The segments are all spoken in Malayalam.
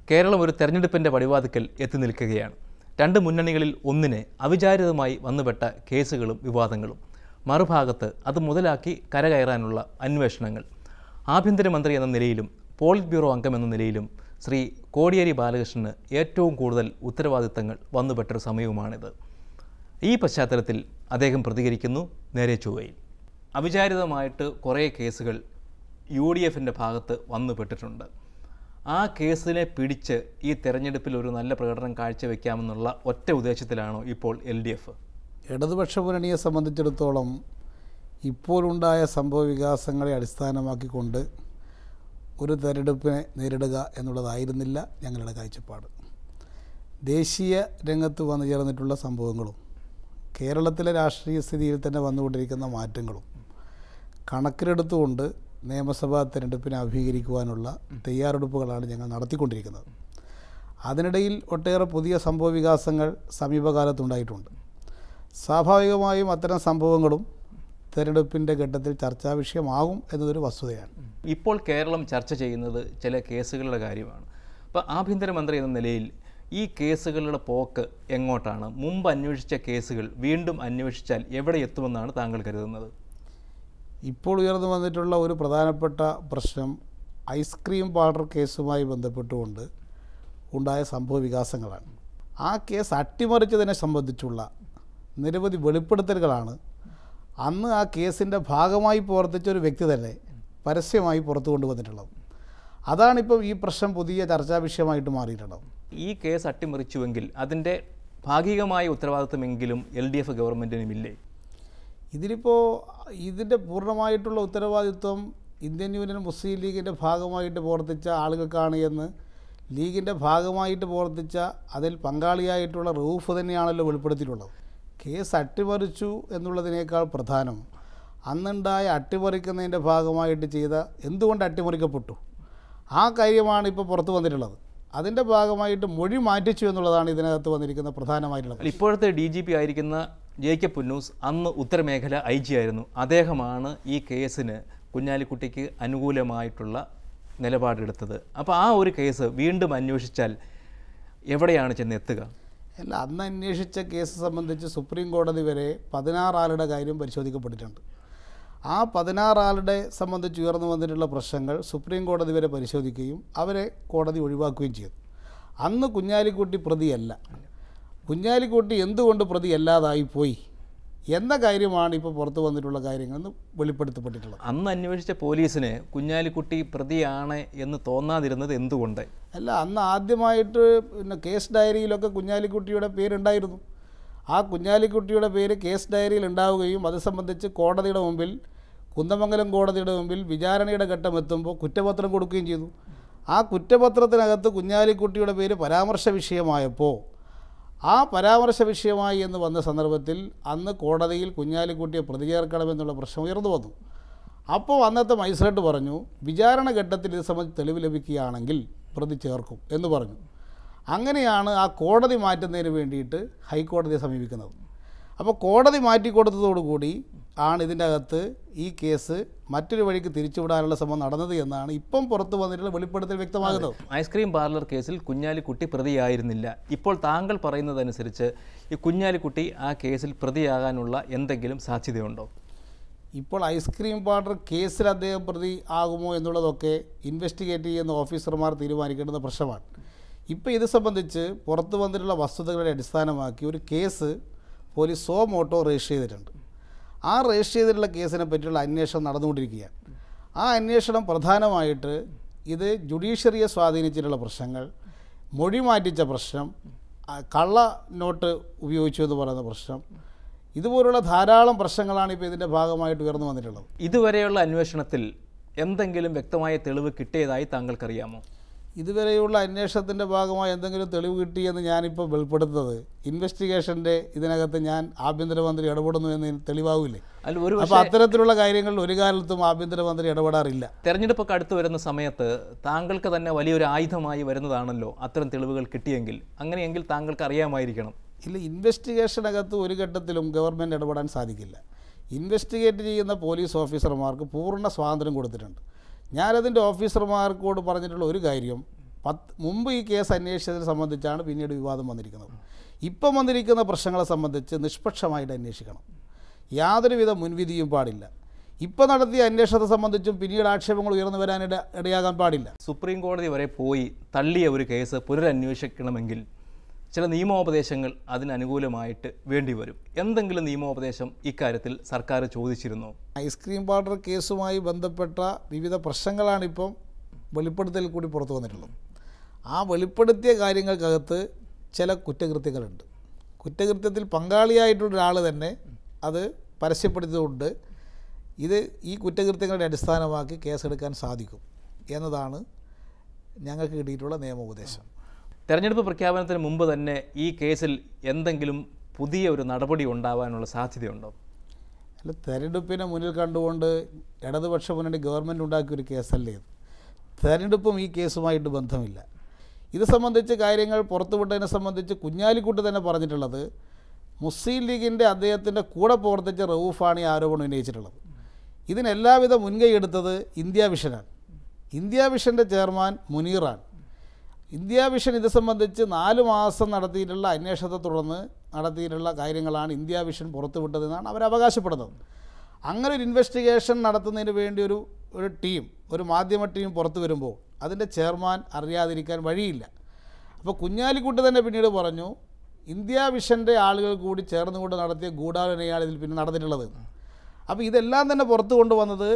കേരളം ഒരു തെരഞ്ഞെടുപ്പിൻ്റെ പടിവാതിക്കൽ എത്തി നിൽക്കുകയാണ് രണ്ട് മുന്നണികളിൽ ഒന്നിന് അവിചാരിതമായി വന്നുപെട്ട കേസുകളും വിവാദങ്ങളും മറുഭാഗത്ത് അത് മുതലാക്കി കരകയറാനുള്ള അന്വേഷണങ്ങൾ ആഭ്യന്തരമന്ത്രി എന്ന നിലയിലും പോളിറ്റ് ബ്യൂറോ അംഗം എന്ന നിലയിലും ശ്രീ കോടിയേരി ബാലകൃഷ്ണന് ഏറ്റവും കൂടുതൽ ഉത്തരവാദിത്തങ്ങൾ വന്നുപെട്ടൊരു സമയവുമാണിത് ഈ പശ്ചാത്തലത്തിൽ അദ്ദേഹം പ്രതികരിക്കുന്നു നേരെ ചൊവ്വയിൽ അവിചാരിതമായിട്ട് കുറേ കേസുകൾ യു ഡി എഫിൻ്റെ ഭാഗത്ത് വന്നുപെട്ടിട്ടുണ്ട് ആ കേസിനെ പിടിച്ച് ഈ തെരഞ്ഞെടുപ്പിൽ ഒരു നല്ല പ്രകടനം കാഴ്ചവെക്കാമെന്നുള്ള ഒറ്റ ഉദ്ദേശത്തിലാണോ ഇപ്പോൾ എൽ ഡി എഫ് ഇടതുപക്ഷ മുന്നണിയെ സംബന്ധിച്ചിടത്തോളം ഇപ്പോഴുണ്ടായ സംഭവ വികാസങ്ങളെ അടിസ്ഥാനമാക്കിക്കൊണ്ട് ഒരു തെരഞ്ഞെടുപ്പിനെ നേരിടുക എന്നുള്ളതായിരുന്നില്ല ഞങ്ങളുടെ കാഴ്ചപ്പാട് ദേശീയ രംഗത്ത് വന്നു ചേർന്നിട്ടുള്ള സംഭവങ്ങളും കേരളത്തിലെ രാഷ്ട്രീയ സ്ഥിതിയിൽ തന്നെ വന്നുകൊണ്ടിരിക്കുന്ന മാറ്റങ്ങളും കണക്കിലെടുത്തുകൊണ്ട് നിയമസഭാ തെരഞ്ഞെടുപ്പിനെ അഭിമുഖീകരിക്കുവാനുള്ള തയ്യാറെടുപ്പുകളാണ് ഞങ്ങൾ നടത്തിക്കൊണ്ടിരിക്കുന്നത് അതിനിടയിൽ ഒട്ടേറെ പുതിയ സംഭവ വികാസങ്ങൾ സമീപകാലത്തുണ്ടായിട്ടുണ്ട് സ്വാഭാവികമായും അത്തരം സംഭവങ്ങളും തെരഞ്ഞെടുപ്പിൻ്റെ ഘട്ടത്തിൽ ചർച്ചാ വിഷയമാകും എന്നതൊരു വസ്തുതയാണ് ഇപ്പോൾ കേരളം ചർച്ച ചെയ്യുന്നത് ചില കേസുകളുടെ കാര്യമാണ് അപ്പോൾ ആഭ്യന്തരമന്ത്രി എന്ന നിലയിൽ ഈ കേസുകളുടെ പോക്ക് എങ്ങോട്ടാണ് മുമ്പ് അന്വേഷിച്ച കേസുകൾ വീണ്ടും അന്വേഷിച്ചാൽ എവിടെ എത്തുമെന്നാണ് താങ്കൾ കരുതുന്നത് ഇപ്പോൾ ഉയർന്നു വന്നിട്ടുള്ള ഒരു പ്രധാനപ്പെട്ട പ്രശ്നം ഐസ്ക്രീം പാർലർ കേസുമായി ബന്ധപ്പെട്ടുകൊണ്ട് ഉണ്ടായ സംഭവ വികാസങ്ങളാണ് ആ കേസ് അട്ടിമറിച്ചതിനെ സംബന്ധിച്ചുള്ള നിരവധി വെളിപ്പെടുത്തലുകളാണ് അന്ന് ആ കേസിൻ്റെ ഭാഗമായി പ്രവർത്തിച്ച ഒരു വ്യക്തി തന്നെ പരസ്യമായി പുറത്തു കൊണ്ടുവന്നിട്ടുള്ളത് അതാണിപ്പം ഈ പ്രശ്നം പുതിയ ചർച്ചാ വിഷയമായിട്ട് മാറിയിട്ടുള്ളത് ഈ കേസ് അട്ടിമറിച്ചുവെങ്കിൽ അതിൻ്റെ ഭാഗികമായ ഉത്തരവാദിത്തമെങ്കിലും എൽ ഡി എഫ് ഗവൺമെൻറ്റിനുമില്ലേ ഇതിലിപ്പോൾ ഇതിൻ്റെ പൂർണ്ണമായിട്ടുള്ള ഉത്തരവാദിത്വം ഇന്ത്യൻ യൂണിയൻ മുസ്ലിം ലീഗിൻ്റെ ഭാഗമായിട്ട് പ്രവർത്തിച്ച ആളുകൾക്കാണ് എന്ന് ലീഗിൻ്റെ ഭാഗമായിട്ട് പ്രവർത്തിച്ച അതിൽ പങ്കാളിയായിട്ടുള്ള റൂഫ് തന്നെയാണല്ലോ വെളിപ്പെടുത്തിയിട്ടുള്ളത് കേസ് അട്ടിമറിച്ചു എന്നുള്ളതിനേക്കാൾ പ്രധാനം അന്നുണ്ടായ അട്ടിമറിക്കുന്നതിൻ്റെ ഭാഗമായിട്ട് ചെയ്ത എന്തുകൊണ്ട് അട്ടിമറിക്കപ്പെട്ടു ആ കാര്യമാണ് ഇപ്പോൾ പുറത്തു വന്നിട്ടുള്ളത് അതിൻ്റെ ഭാഗമായിട്ട് മൊഴി മാറ്റിച്ചു എന്നുള്ളതാണ് ഇതിനകത്ത് വന്നിരിക്കുന്ന പ്രധാനമായിട്ടുള്ളത് അല്ല, ഇപ്പോഴത്തെ ഡി ജി പി ആയിരിക്കുന്ന ജേക്കബ് പുന്നൂസ് അന്ന് ഉത്തരമേഖല ഐ ജി ആയിരുന്നു അദ്ദേഹമാണ് ഈ കേസിന് കുഞ്ഞാലിക്കുട്ടിക്ക് അനുകൂലമായിട്ടുള്ള നിലപാടെടുത്തത് അപ്പോൾ ആ ഒരു കേസ് വീണ്ടും അന്വേഷിച്ചാൽ എവിടെയാണ് ചെന്ന് എത്തുക അല്ല അന്ന് അന്വേഷിച്ച കേസ് സംബന്ധിച്ച് സുപ്രീം കോടതി വരെ പതിനാറാളുടെ കാര്യം പരിശോധിക്കപ്പെട്ടിട്ടുണ്ട് ആ പതിനാറാളുടെ സംബന്ധിച്ച് ഉയർന്നു വന്നിട്ടുള്ള പ്രശ്നങ്ങൾ സുപ്രീം കോടതി വരെ പരിശോധിക്കുകയും അവരെ കോടതി ഒഴിവാക്കുകയും ചെയ്തു അന്ന് കുഞ്ഞാലിക്കുട്ടി പ്രതിയല്ല കുഞ്ഞാലിക്കുട്ടി എന്തുകൊണ്ട് പ്രതിയല്ലാതായി പോയി എന്ന കാര്യമാണ് ഇപ്പോൾ പുറത്തു വന്നിട്ടുള്ള കാര്യങ്ങളെന്ന് വെളിപ്പെടുത്തപ്പെട്ടിട്ടുള്ളത് അന്ന് അന്വേഷിച്ച പോലീസിന് കുഞ്ഞാലിക്കുട്ടി പ്രതിയാണ് എന്ന് തോന്നാതിരുന്നത് എന്തുകൊണ്ട് അല്ല അന്ന് ആദ്യമായിട്ട് പിന്നെ കേസ് ഡയറിയിലൊക്കെ കുഞ്ഞാലിക്കുട്ടിയുടെ പേരുണ്ടായിരുന്നു ആ കുഞ്ഞാലിക്കുട്ടിയുടെ പേര് കേസ് ഡയറിയിൽ ഉണ്ടാവുകയും അത് സംബന്ധിച്ച് കോടതിയുടെ മുമ്പിൽ കുന്ദമംഗലം കോടതിയുടെ മുമ്പിൽ വിചാരണയുടെ ഘട്ടം എത്തുമ്പോൾ കുറ്റപത്രം കൊടുക്കുകയും ചെയ്തു ആ കുറ്റപത്രത്തിനകത്ത് കുഞ്ഞാലിക്കുട്ടിയുടെ പേര് പരാമർശ വിഷയമായപ്പോൾ ആ പരാമർശ വിഷയമായി എന്ന് വന്ന സന്ദർഭത്തിൽ അന്ന് കോടതിയിൽ കുഞ്ഞാലിക്കുട്ടിയെ പ്രതി ചേർക്കണമെന്നുള്ള പ്രശ്നം ഉയർന്നു വന്നു അപ്പോൾ അന്നത്തെ മജിസ്ട്രേറ്റ് പറഞ്ഞു വിചാരണ ഘട്ടത്തിൽ ഇത് സംബന്ധിച്ച് തെളിവ് ലഭിക്കുകയാണെങ്കിൽ പ്രതി ചേർക്കും എന്ന് പറഞ്ഞു അങ്ങനെയാണ് ആ കോടതി മാറ്റുന്നതിന് വേണ്ടിയിട്ട് ഹൈക്കോടതിയെ സമീപിക്കുന്നത് അപ്പോൾ കോടതി മാറ്റിക്കൊടുത്തതോടുകൂടി ആണ് ഇതിൻ്റെ അകത്ത് ഈ കേസ് മറ്റൊരു വഴിക്ക് തിരിച്ചുവിടാനുള്ള ശ്രമം നടന്നത് എന്നാണ് ഇപ്പം പുറത്തു വന്നിട്ടുള്ള വെളിപ്പെടുത്തൽ വ്യക്തമാകുന്നത് ഐസ്ക്രീം പാർലർ കേസിൽ കുഞ്ഞാലിക്കുട്ടി പ്രതിയായിരുന്നില്ല ഇപ്പോൾ താങ്കൾ പറയുന്നതനുസരിച്ച് ഈ കുഞ്ഞാലിക്കുട്ടി ആ കേസിൽ പ്രതിയാകാനുള്ള എന്തെങ്കിലും സാധ്യതയുണ്ടോ ഇപ്പോൾ ഐസ്ക്രീം പാർലർ കേസിൽ അദ്ദേഹം പ്രതി ആകുമോ എന്നുള്ളതൊക്കെ ഇൻവെസ്റ്റിഗേറ്റ് ചെയ്യുന്ന ഓഫീസർമാർ തീരുമാനിക്കേണ്ടുന്ന പ്രശ്നമാണ് ഇപ്പോൾ ഇത് സംബന്ധിച്ച് പുറത്തു വന്നിട്ടുള്ള വസ്തുതകളെ അടിസ്ഥാനമാക്കി ഒരു case police suo motu register ചെയ്തിട്ടുണ്ട് ആ രജിസ്റ്റർ ചെയ്തിട്ടുള്ള കേസിനെ പറ്റിയുള്ള അന്വേഷണം നടന്നുകൊണ്ടിരിക്കുകയാണ് ആ അന്വേഷണം പ്രധാനമായിട്ട് ഇത് ജുഡീഷ്യറിയെ സ്വാധീനിച്ചിട്ടുള്ള പ്രശ്നങ്ങൾ മൊഴി മാറ്റിച്ച പ്രശ്നം ആ, കള്ള നോട്ട് ഉപയോഗിച്ചു എന്ന് പറയുന്ന പ്രശ്നം ഇതുപോലുള്ള ധാരാളം പ്രശ്നങ്ങളാണ് ഇപ്പോൾ ഇതിൻ്റെ ഭാഗമായിട്ട് ഉയർന്നു വന്നിട്ടുള്ളത് ഇതുവരെയുള്ള അന്വേഷണത്തിൽ എന്തെങ്കിലും വ്യക്തമായ തെളിവ് കിട്ടിയതായി താങ്കൾക്കറിയാമോ ഇതുവരെയുള്ള അന്വേഷണത്തിൻ്റെ ഭാഗമായി എന്തെങ്കിലും തെളിവ് കിട്ടിയെന്ന് ഞാനിപ്പോൾ വെളിപ്പെടുത്തുന്നത് ഇൻവെസ്റ്റിഗേഷൻ്റെ ഇതിനകത്ത് ഞാൻ ആഭ്യന്തരമന്ത്രി ഇടപെടുന്നു എന്ന് തെളിവാകില്ലേ അല്ല ഒരു അപ്പോൾ അത്തരത്തിലുള്ള കാര്യങ്ങളിൽ ഒരു കാലത്തും ആഭ്യന്തരമന്ത്രി ഇടപെടാറില്ല തെരഞ്ഞെടുപ്പൊക്കെ അടുത്ത് വരുന്ന സമയത്ത് താങ്കൾക്ക് തന്നെ വലിയൊരു ആയുധമായി വരുന്നതാണല്ലോ അത്തരം തെളിവുകൾ കിട്ടിയെങ്കിൽ അങ്ങനെയെങ്കിൽ താങ്കൾക്ക് അറിയാമായിരിക്കണം ഇല്ല ഇൻവെസ്റ്റിഗേഷനകത്ത് ഒരു ഘട്ടത്തിലും ഗവൺമെൻറ് ഇടപെടാൻ സാധിക്കില്ല ഇൻവെസ്റ്റിഗേറ്റ് ചെയ്യുന്ന പോലീസ് ഓഫീസർമാർക്ക് പൂർണ്ണ സ്വാതന്ത്ര്യം കൊടുത്തിട്ടുണ്ട് ഞാനതിൻ്റെ ഓഫീസർമാർക്കോട് പറഞ്ഞിട്ടുള്ള ഒരു കാര്യം പത്ത് മുമ്പ് ഈ കേസ് അന്വേഷിച്ചതിനെ സംബന്ധിച്ചാണ് പിന്നീട് വിവാദം വന്നിരിക്കുന്നത് ഇപ്പം വന്നിരിക്കുന്ന പ്രശ്നങ്ങളെ സംബന്ധിച്ച് നിഷ്പക്ഷമായിട്ട് അന്വേഷിക്കണം യാതൊരുവിധ മുൻവിധിയും പാടില്ല ഇപ്പം നടത്തിയ അന്വേഷണത്തെ സംബന്ധിച്ചും പിന്നീട് ആക്ഷേപങ്ങൾ ഉയർന്നു വരാനിട ഇടയാകാൻ പാടില്ല സുപ്രീം കോടതി വരെ പോയി തള്ളിയ ഒരു കേസ് പുനരന്വേഷിക്കണമെങ്കിൽ ചില നിയമോപദേശങ്ങൾ അതിനനുകൂലമായിട്ട് വേണ്ടിവരും എന്തെങ്കിലും നിയമോപദേശം ഇക്കാര്യത്തിൽ സർക്കാർ ചോദിച്ചിരുന്നോ ഐസ്ക്രീം പാർലർ കേസുമായി ബന്ധപ്പെട്ട വിവിധ പ്രശ്നങ്ങളാണിപ്പം വെളിപ്പെടുത്തലിൽ കൂടി പുറത്തു വന്നിട്ടുള്ളത് ആ വെളിപ്പെടുത്തിയ കാര്യങ്ങൾക്കകത്ത് ചില കുറ്റകൃത്യങ്ങളുണ്ട് കുറ്റകൃത്യത്തിൽ പങ്കാളിയായിട്ടുള്ള ഒരാൾ തന്നെ അത് പരസ്യപ്പെടുത്തിയതുകൊണ്ട് ഇത് ഈ കുറ്റകൃത്യങ്ങളുടെ അടിസ്ഥാനമാക്കി കേസെടുക്കാൻ സാധിക്കും എന്നതാണ് ഞങ്ങൾക്ക് കിട്ടിയിട്ടുള്ള നിയമോപദേശം തെരഞ്ഞെടുപ്പ് പ്രഖ്യാപനത്തിന് മുമ്പ് തന്നെ ഈ കേസിൽ എന്തെങ്കിലും പുതിയ ഒരു നടപടി ഉണ്ടാവാനുള്ള സാധ്യതയുണ്ടോ അല്ല തെരഞ്ഞെടുപ്പിനെ മുന്നിൽ കണ്ടുകൊണ്ട് ഇടതുപക്ഷ മുന്നണി ഗവൺമെൻറ് ഉണ്ടാക്കിയ ഒരു കേസല്ലേ ഇത് തെരഞ്ഞെടുപ്പും ഈ കേസുമായിട്ട് ബന്ധമില്ല ഇത് സംബന്ധിച്ച് കാര്യങ്ങൾ പുറത്തുവിട്ടതിനെ സംബന്ധിച്ച് കുഞ്ഞാലിക്കുട്ടി തന്നെ പറഞ്ഞിട്ടുള്ളത് മുസ്ലിം ലീഗിൻ്റെ അദ്ദേഹത്തിൻ്റെ കൂടെ പ്രവർത്തിച്ച റൌഫാണ് ഈ ആരോപണം ഉന്നയിച്ചിട്ടുള്ളത് ഇതിന് എല്ലാവിധ മുൻകൈ എടുത്തത് ഇന്ത്യ വിഷനാണ് ഇന്ത്യ വിഷൻ്റെ ചെയർമാൻ മുനീറാണ് ഇന്ത്യ വിഷൻ ഇത് സംബന്ധിച്ച് നാല് മാസം നടത്തിയിട്ടുള്ള അന്വേഷണത്തെ തുടർന്ന് നടത്തിയിട്ടുള്ള കാര്യങ്ങളാണ് ഇന്ത്യ വിഷൻ പുറത്തുവിട്ടതെന്നാണ് അവർ അവകാശപ്പെടുന്നത് അങ്ങനെ ഒരു ഇൻവെസ്റ്റിഗേഷൻ നടത്തുന്നതിന് വേണ്ടി ഒരു ഒരു ടീം ഒരു മാധ്യമ ടീം പുറത്തു വരുമ്പോൾ അതിൻ്റെ ചെയർമാൻ അറിയാതിരിക്കാൻ വഴിയില്ല അപ്പോൾ കുഞ്ഞാലിക്കുട്ടി തന്നെ പിന്നീട് പറഞ്ഞു ഇന്ത്യ വിഷൻ്റെ ആളുകൾ കൂടി ചേർന്നുകൊണ്ട് നടത്തിയ ഗൂഢാലോചനയാണ് ഇതിൽ പിന്നെ നടന്നിട്ടുള്ളത് അപ്പോൾ ഇതെല്ലാം തന്നെ പുറത്തു കൊണ്ടുവന്നത്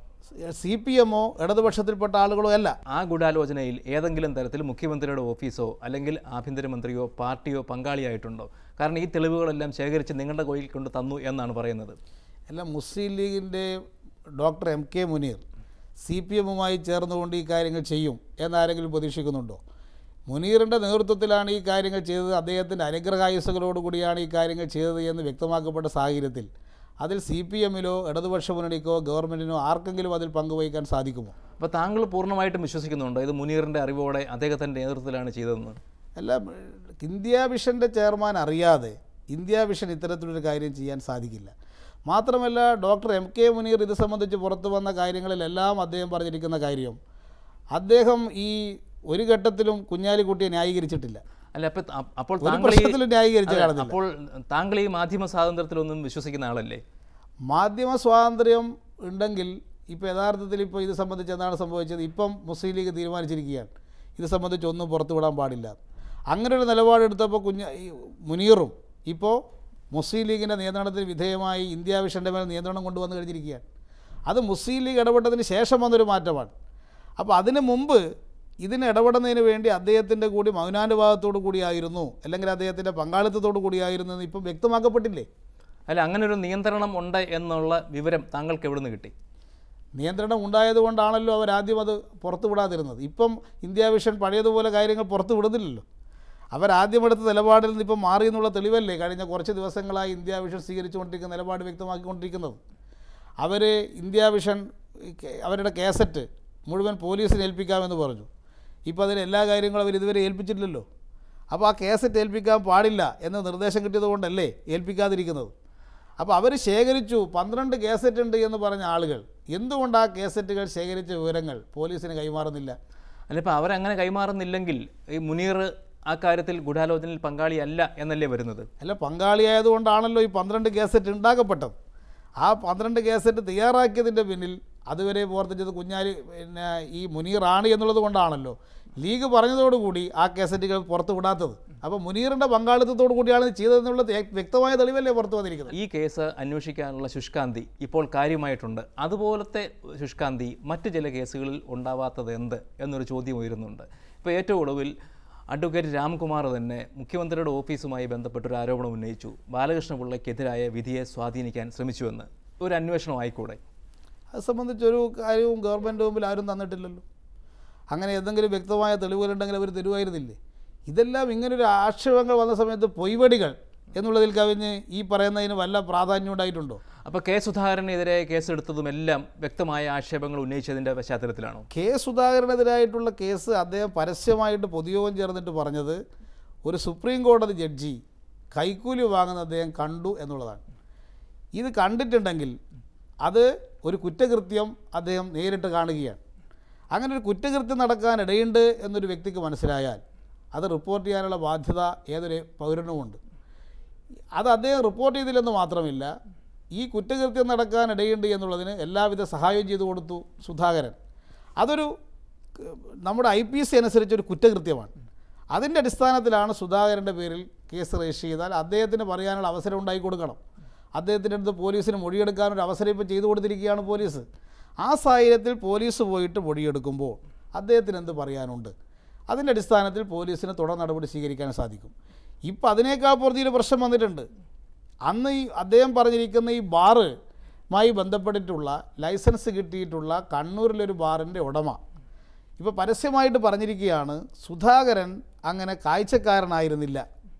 സി പി എമ്മോ ഇടതുപക്ഷത്തിൽപ്പെട്ട ആളുകളോ അല്ല ആ ഗൂഢാലോചനയിൽ ഏതെങ്കിലും തരത്തിൽ മുഖ്യമന്ത്രിയുടെ ഓഫീസോ അല്ലെങ്കിൽ ആഭ്യന്തരമന്ത്രിയോ പാർട്ടിയോ പങ്കാളിയായിട്ടുണ്ടോ കാരണം ഈ തെളിവുകളെല്ലാം ശേഖരിച്ച് നിങ്ങളുടെ കയ്യിൽ കൊണ്ട് തന്നു എന്നാണ് പറയുന്നത് അല്ല മുസ്ലിം ലീഗിൻ്റെ doctor M K Muneer C P എമ്മുമായി ചേർന്നുകൊണ്ട് ഈ കാര്യങ്ങൾ ചെയ്യും എന്നാരെങ്കിലും പ്രതീക്ഷിക്കുന്നുണ്ടോ മുനീറിൻ്റെ നേതൃത്വത്തിലാണ് ഈ കാര്യങ്ങൾ ചെയ്തത് അദ്ദേഹത്തിൻ്റെ അനുഗ്രഹായുസകളോടുകൂടിയാണ് ഈ കാര്യങ്ങൾ ചെയ്തത് എന്ന് വ്യക്തമാക്കപ്പെട്ട സാഹചര്യത്തിൽ അതിൽ സി പി എമ്മിലോ ഇടതുപക്ഷ മുന്നണിക്കോ ഗവൺമെൻറ്റിനോ ആർക്കെങ്കിലും അതിൽ പങ്കുവഹിക്കാൻ സാധിക്കുമോ അപ്പോൾ താങ്കൾ പൂർണ്ണമായിട്ടും വിശ്വസിക്കുന്നുണ്ടോ ഇത് മുനീറിൻ്റെ അറിവോടെ അദ്ദേഹത്തിൻ്റെ നേതൃത്വത്തിലാണ് ചെയ്തതെന്ന് അല്ല ഇന്ത്യ വിഷൻ്റെ ചെയർമാൻ അറിയാതെ ഇന്ത്യ വിഷൻ ഇത്തരത്തിലൊരു കാര്യം ചെയ്യാൻ സാധിക്കില്ല മാത്രമല്ല ഡോക്ടർ എം കെ മുനീർ ഇത് സംബന്ധിച്ച് പുറത്തു വന്ന കാര്യങ്ങളിലെല്ലാം അദ്ദേഹം പറഞ്ഞിരിക്കുന്ന കാര്യം അദ്ദേഹം ഈ ഒരു ഘട്ടത്തിലും കുഞ്ഞാലിക്കുട്ടിയെ ന്യായീകരിച്ചിട്ടില്ല അല്ല അപ്പോൾ അപ്പോൾ ഒരു താങ്കൾ ഈ- പ്രശ്നത്തിലും ന്യായീകരിച്ച് അതെ, കാണുന്നില്ല അപ്പോൾ താങ്കൾ ഈ മാധ്യമ സ്വാതന്ത്ര്യത്തിലൊന്നും വിശ്വസിക്കുന്ന ആളല്ലേ മാധ്യമ സ്വാതന്ത്ര്യം ഉണ്ടെങ്കിൽ ഇപ്പോൾ യഥാർത്ഥത്തിൽ ഇപ്പോൾ ഇത് സംബന്ധിച്ച് എന്താണ് സംഭവിച്ചത് ഇപ്പം മുസ്ലിം ലീഗ് തീരുമാനിച്ചിരിക്കുകയാണ് ഇത് സംബന്ധിച്ച് ഒന്നും പുറത്തുവിടാൻ പാടില്ല അങ്ങനെ ഒരു നിലപാടെടുത്തപ്പോൾ കുഞ്ഞ ഈ മുനീറും ഇപ്പോൾ മുസ്ലിം ലീഗിൻ്റെ നിയന്ത്രണത്തിന് വിധേയമായി ഇന്ത്യ വിഷൻ്റെ മേൽ നിയന്ത്രണം കൊണ്ടുവന്ന് കഴിഞ്ഞിരിക്കുകയാണ് അത് മുസ്ലിം ലീഗ് ഇടപെട്ടതിന് ശേഷം വന്നൊരു മാറ്റമാണ് അപ്പോൾ അതിന് മുമ്പ് ഇതിന് ഇടപെടുന്നതിന് വേണ്ടി അദ്ദേഹത്തിൻ്റെ കൂടി മൗനാനുഭാവത്തോടു കൂടിയായിരുന്നു അല്ലെങ്കിൽ അദ്ദേഹത്തിൻ്റെ പങ്കാളിത്തത്തോടു കൂടിയായിരുന്നു എന്ന് ഇപ്പം വ്യക്തമാക്കപ്പെട്ടില്ലേ അല്ല അങ്ങനെ ഒരു നിയന്ത്രണം ഉണ്ട് എന്നുള്ള വിവരം താങ്കൾക്ക് എവിടെ നിന്ന് കിട്ടി നിയന്ത്രണം ഉണ്ടായതുകൊണ്ടാണല്ലോ അവരാദ്യം അത് പുറത്തു വിടാതിരുന്നത് ഇപ്പം ഇന്ത്യ വിഷൻ പഴയതുപോലെ കാര്യങ്ങൾ പുറത്തു വിടുന്നില്ലല്ലോ അവരാദ്യം എടുത്ത നിലപാടിൽ നിന്ന് ഇപ്പം മാറി എന്നുള്ള തെളിവല്ലേ കഴിഞ്ഞ കുറച്ച് ദിവസങ്ങളായി ഇന്ത്യ വിഷൻ സ്വീകരിച്ചുകൊണ്ടിരിക്കുന്ന നിലപാട് വ്യക്തമാക്കിക്കൊണ്ടിരിക്കുന്നത് അവർ ഇന്ത്യ വിഷൻ ഈ കെ- അവരുടെ കേസറ്റ് മുഴുവൻ പോലീസിന് ഏൽപ്പിക്കാമെന്ന് പറഞ്ഞു ഇപ്പോൾ അതിന് എല്ലാ കാര്യങ്ങളും അവർ ഇതുവരെ ഏൽപ്പിച്ചിട്ടില്ലല്ലോ അപ്പോൾ ആ കേസറ്റ് ഏൽപ്പിക്കാൻ പാടില്ല എന്ന് നിർദ്ദേശം കിട്ടിയതുകൊണ്ടല്ലേ ഏൽപ്പിക്കാതിരിക്കുന്നത് അപ്പോൾ അവർ ശേഖരിച്ചു പന്ത്രണ്ട് കേസറ്റ് ഉണ്ട് എന്ന് പറഞ്ഞ ആളുകൾ എന്തുകൊണ്ട് ആ കേസറ്റുകൾ ശേഖരിച്ച വിവരങ്ങൾ പോലീസിന് കൈമാറുന്നില്ല അല്ല ഇപ്പോൾ അവരങ്ങനെ കൈമാറുന്നില്ലെങ്കിൽ ഈ മുനീർ ആ കാര്യത്തിൽ ഗൂഢാലോചനയിൽ പങ്കാളിയല്ല എന്നല്ലേ വരുന്നത് അല്ല പങ്കാളിയായതുകൊണ്ടാണല്ലോ ഈ പന്ത്രണ്ട് കേസറ്റ് ഉണ്ടാക്കപ്പെട്ടത് ആ പന്ത്രണ്ട് കേസറ്റ് തയ്യാറാക്കിയതിൻ്റെ പിന്നിൽ അതുവരെ പ്രവർത്തിച്ചത് കുഞ്ഞാലി പിന്നെ ഈ മുനീറാണ് എന്നുള്ളത് കൊണ്ടാണല്ലോ ലീഗ് പറഞ്ഞതോടുകൂടി ആ കേസറ്റുകൾ പുറത്തു വിടാത്തത് അപ്പോൾ മുനീറിൻ്റെ പങ്കാളിത്തത്തോടു കൂടിയാണ് ഇത് ചെയ്തതെന്നുള്ളത് വ്യ- വ്യക്തമായ തെളിവല്ലേ പുറത്തു വന്നിരിക്കുന്നത് ഈ കേസ് അന്വേഷിക്കാനുള്ള ശുഷ്കാന്തി ഇപ്പോൾ കാര്യമായിട്ടുണ്ട് അതുപോലത്തെ ശുഷ്കാന്തി മറ്റ് ചില കേസുകളിൽ ഉണ്ടാവാത്തത് എന്ത് എന്നൊരു ചോദ്യം ഉയരുന്നുണ്ട് ഇപ്പോൾ ഏറ്റവും ഒടുവിൽ അഡ്വക്കേറ്റ് രാംകുമാർ തന്നെ മുഖ്യമന്ത്രിയുടെ ഓഫീസുമായി ബന്ധപ്പെട്ടൊരു ആരോപണം ഉന്നയിച്ചു ബാലകൃഷ്ണപിള്ളയ്ക്കെതിരായ വിധിയെ സ്വാധീനിക്കാൻ ശ്രമിച്ചുവെന്ന് ഒരു അന്വേഷണം ആയിക്കൂടെ അത് സംബന്ധിച്ചൊരു കാര്യവും ഗവൺമെൻറ് മുമ്പിൽ ആരും തന്നിട്ടില്ലല്ലോ അങ്ങനെ എന്തെങ്കിലും വ്യക്തമായ തെളിവുകളുണ്ടെങ്കിൽ അവർ തരുമായിരുന്നില്ലേ ഇതെല്ലാം ഇങ്ങനൊരു ആക്ഷേപങ്ങൾ വന്ന സമയത്ത് പൊയ്വടികൾ എന്നുള്ളതിൽ കവിഞ്ഞ് ഈ പറയുന്നതിന് വല്ല പ്രാധാന്യം ഉണ്ടായിട്ടുണ്ടോ അപ്പോൾ കെ സുധാകരനെതിരെ കേസെടുത്തതുമെല്ലാം വ്യക്തമായ ആക്ഷേപങ്ങൾ ഉന്നയിച്ചതിൻ്റെ പശ്ചാത്തലത്തിലാണോ കെ സുധാകരനെതിരായിട്ടുള്ള കേസ് അദ്ദേഹം പരസ്യമായിട്ട് പൊതുയോഗം ചേർന്നിട്ട് പറഞ്ഞത് ഒരു സുപ്രീം കോടതി ജഡ്ജി കൈക്കൂലി വാങ്ങുന്ന അദ്ദേഹം കണ്ടു എന്നുള്ളതാണ് ഇത് കണ്ടിട്ടുണ്ടെങ്കിൽ അത് ഒരു കുറ്റകൃത്യം അദ്ദേഹം നേരിട്ട് കാണുകയാണ് അങ്ങനെ ഒരു കുറ്റകൃത്യം നടക്കാൻ ഇടയുണ്ട് എന്നൊരു വ്യക്തിക്ക് മനസ്സിലായാൽ അത് റിപ്പോർട്ട് ചെയ്യാനുള്ള ബാധ്യത ഏതൊരു പൗരനുമുണ്ട് അത് അദ്ദേഹം റിപ്പോർട്ട് ചെയ്തില്ലെന്ന് മാത്രമില്ല ഈ കുറ്റകൃത്യം നടക്കാൻ ഇടയുണ്ട് എന്നുള്ളതിന് എല്ലാവിധ സഹായവും ചെയ്തു കൊടുത്തു സുധാകരൻ അതൊരു ക- നമ്മുടെ ഐ പി സി അനുസരിച്ചൊരു കുറ്റകൃത്യമാണ് അതിൻ്റെ അടിസ്ഥാനത്തിലാണ് സുധാകരൻ്റെ പേരിൽ കേസ് രജിസ്റ്റർ ചെയ്താൽ അദ്ദേഹത്തിന് പറയാനുള്ള അവസരം ഉണ്ടായി കൊടുക്കണം അദ്ദേഹത്തിൻ്റെ അടുത്ത് പോലീസിന് മൊഴിയെടുക്കാനൊരു അവസരം ഇപ്പോൾ ചെയ്തു കൊടുത്തിരിക്കുകയാണ് പോലീസ് ആ സാഹചര്യത്തിൽ പോലീസ് പോയിട്ട് മൊഴിയെടുക്കുമ്പോൾ അദ്ദേഹത്തിന് എന്ത് പറയാനുണ്ട് അതിൻ്റെ അടിസ്ഥാനത്തിൽ പോലീസിന് തുടർ നടപടി സ്വീകരിക്കാൻ സാധിക്കും ഇപ്പം അതിനേക്കാൾ പുറത്തൊരു പ്രശ്നം വന്നിട്ടുണ്ട് അന്ന് ഈ അദ്ദേഹം പറഞ്ഞിരിക്കുന്ന ഈ ബാറുമായി ബന്ധപ്പെട്ടിട്ടുള്ള ലൈസൻസ് കിട്ടിയിട്ടുള്ള കണ്ണൂരിലൊരു ബാറിൻ്റെ ഉടമ ഇപ്പോൾ പരസ്യമായിട്ട് പറഞ്ഞിരിക്കുകയാണ് സുധാകരൻ അങ്ങനെ കാഴ്ചക്കാരനായിരുന്നില്ല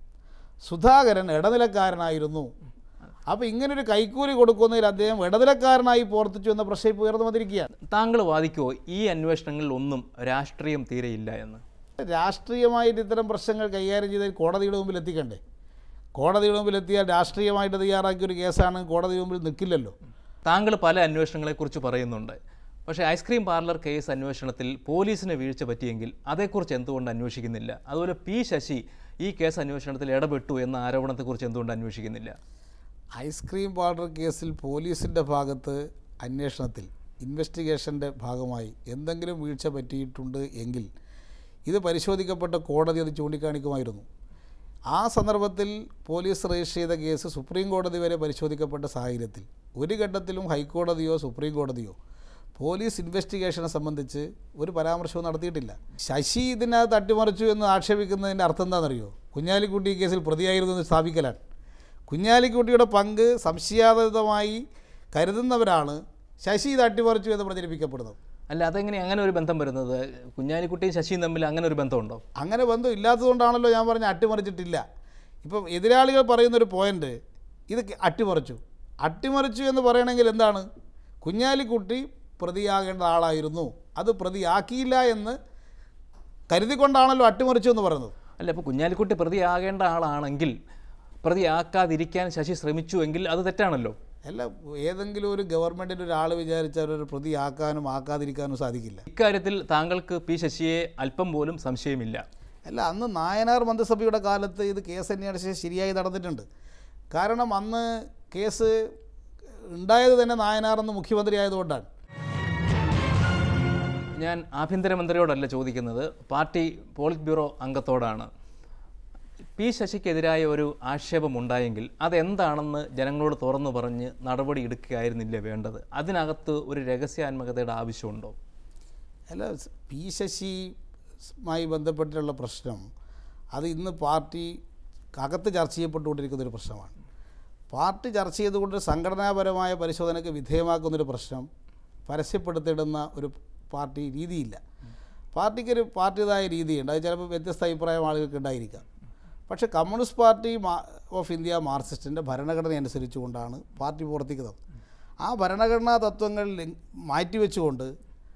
സുധാകരൻ ഇടനിലക്കാരനായിരുന്നു അപ്പോൾ ഇങ്ങനൊരു കൈക്കൂലി കൊടുക്കുന്നതിൽ അദ്ദേഹം ഇടനിലക്കാരനായി പ്രവർത്തിച്ചു എന്ന പ്രശ്നം ഇപ്പോൾ ഉയർന്നു വന്നിരിക്കുകയാണ് താങ്കൾ വാദിക്കുമോ ഈ അന്വേഷണങ്ങളിൽ ഒന്നും രാഷ്ട്രീയം തീരെയില്ല എന്ന് രാഷ്ട്രീയമായിട്ട് ഇത്തരം പ്രശ്നങ്ങൾ കൈകാര്യം ചെയ്താൽ കോടതിയുടെ മുമ്പിൽ എത്തിക്കണ്ടേ കോടതിയുടെ മുമ്പിൽ എത്തിയാൽ രാഷ്ട്രീയമായിട്ട് തയ്യാറാക്കിയ ഒരു കേസാണ് കോടതി മുമ്പിൽ നിൽക്കില്ലല്ലോ താങ്കൾ പല അന്വേഷണങ്ങളെക്കുറിച്ച് പറയുന്നുണ്ട് പക്ഷേ ഐസ്ക്രീം പാർലർ കേസ് അന്വേഷണത്തിൽ പോലീസിന് വീഴ്ച പറ്റിയെങ്കിൽ അതേക്കുറിച്ച് എന്തുകൊണ്ട് അന്വേഷിക്കുന്നില്ല അതുപോലെ പി ശശി ഈ കേസ് അന്വേഷണത്തിൽ ഇടപെട്ടു എന്ന ആരോപണത്തെക്കുറിച്ച് എന്തുകൊണ്ട് അന്വേഷിക്കുന്നില്ല ഐസ്ക്രീം പാർലർ കേസിൽ പോലീസിൻ്റെ ഭാഗത്ത് അന്വേഷണത്തിൽ ഇൻവെസ്റ്റിഗേഷൻ്റെ ഭാഗമായി എന്തെങ്കിലും വീഴ്ച പറ്റിയിട്ടുണ്ട് എങ്കിൽ ഇത് പരിശോധിക്കപ്പെട്ട കോടതി അത് ചൂണ്ടിക്കാണിക്കുമായിരുന്നു ആ സന്ദർഭത്തിൽ പോലീസ് രജിസ്റ്റർ ചെയ്ത കേസ് സുപ്രീം കോടതി വരെ പരിശോധിക്കപ്പെട്ട സാഹചര്യത്തിൽ ഒരു ഘട്ടത്തിലും ഹൈക്കോടതിയോ സുപ്രീം കോടതിയോ പോലീസ് ഇൻവെസ്റ്റിഗേഷനെ സംബന്ധിച്ച് ഒരു പരാമർശവും നടത്തിയിട്ടില്ല ശശി ഇതിനകത്ത് അട്ടിമറിച്ചു എന്ന് ആക്ഷേപിക്കുന്നതിൻ്റെ അർത്ഥം എന്താണെന്നറിയോ കുഞ്ഞാലിക്കുട്ടി ഈ കേസിൽ പ്രതിയായിരുന്നു എന്ന് സ്ഥാപിക്കലാണ് കുഞ്ഞാലിക്കുട്ടിയുടെ പങ്ക് സംശയാതീതമായി കരുതുന്നവരാണ് ശശി ഇത് അട്ടിമറിച്ചു എന്ന് പ്രചരിപ്പിക്കപ്പെടുന്നത് അല്ല അതെങ്ങനെ അങ്ങനെ ഒരു ബന്ധം വരുന്നത് കുഞ്ഞാലിക്കുട്ടിയും ശശിയും തമ്മിൽ അങ്ങനെ ഒരു ബന്ധമുണ്ടോ അങ്ങനെ ബന്ധം ഇല്ലാത്തതുകൊണ്ടാണല്ലോ ഞാൻ പറഞ്ഞ അട്ടിമറിച്ചിട്ടില്ല ഇപ്പം എതിരാളികൾ പറയുന്നൊരു പോയിൻ്റ് ഇത് അട്ടിമറിച്ചു അട്ടിമറിച്ചു എന്ന് പറയണമെങ്കിൽ എന്താണ് കുഞ്ഞാലിക്കുട്ടി പ്രതിയാകേണ്ട ആളായിരുന്നു അത് പ്രതിയാക്കിയില്ല എന്ന് കരുതിക്കൊണ്ടാണല്ലോ അട്ടിമറിച്ചു എന്ന് പറയുന്നത് അല്ല അപ്പോൾ കുഞ്ഞാലിക്കുട്ടി പ്രതിയാകേണ്ട ആളാണെങ്കിൽ പ്രതിയാക്കാതിരിക്കാൻ ശശി ശ്രമിച്ചുവെങ്കിൽ അത് തെറ്റാണല്ലോ അല്ല ഏതെങ്കിലും ഒരു ഗവൺമെൻറ്റിൻ്റെ ഒരാൾ വിചാരിച്ചാൽ ഒരു പ്രതിയാക്കാനും ആക്കാതിരിക്കാനും സാധിക്കില്ല ഇക്കാര്യത്തിൽ താങ്കൾക്ക് പി ശശിയെ അല്പം പോലും സംശയമില്ല അല്ല അന്ന് നായനാർ മന്ത്രിസഭയുടെ കാലത്ത് ഇത് കേസ് അന്വേഷണം ശരിയായി നടന്നിട്ടുണ്ട് കാരണം അന്ന് കേസ് ഉണ്ടായത് തന്നെ നായനാർ എന്ന് മുഖ്യമന്ത്രി ആയതുകൊണ്ടാണ് ഞാൻ ആഭ്യന്തരമന്ത്രിയോടല്ല ചോദിക്കുന്നത് പാർട്ടി പോളിറ്റ് ബ്യൂറോ അംഗത്തോടാണ് പി ശശിക്കെതിരായ ഒരു ആക്ഷേപമുണ്ടായെങ്കിൽ അതെന്താണെന്ന് ജനങ്ങളോട് തുറന്നു പറഞ്ഞ് നടപടി എടുക്കുകയായിരുന്നില്ല വേണ്ടത് അതിനകത്ത് ഒരു രഹസ്യാത്മകതയുടെ ആവശ്യമുണ്ടോ അല്ല സ് പി ശശിയുമായി ബന്ധപ്പെട്ടുള്ള പ്രശ്നം അത് ഇന്ന് പാർട്ടി അകത്ത് ചർച്ച ചെയ്യപ്പെട്ടുകൊണ്ടിരിക്കുന്ന ഒരു പ്രശ്നമാണ് പാർട്ടി ചർച്ച ചെയ്തുകൊണ്ട് സംഘടനാപരമായ പരിശോധനയ്ക്ക് വിധേയമാക്കുന്നൊരു പ്രശ്നം പരസ്യപ്പെടുത്തിയിടുന്ന ഒരു പാർട്ടി രീതിയില്ല പാർട്ടിക്കൊരു പാർട്ടിയുടേതായ രീതിയുണ്ട് അത് ചിലപ്പോൾ വ്യത്യസ്ത അഭിപ്രായം ആളുകൾക്ക് ഉണ്ടായിരിക്കാം പക്ഷേ കമ്മ്യൂണിസ്റ്റ് പാർട്ടി മാ ഓഫ് ഇന്ത്യ മാർക്സിസ്റ്റിൻ്റെ ഭരണഘടന അനുസരിച്ചുകൊണ്ടാണ് പാർട്ടി പ്രവർത്തിക്കുന്നത് ആ ഭരണഘടനാ തത്വങ്ങൾ ലംഘ- മാറ്റിവെച്ചുകൊണ്ട്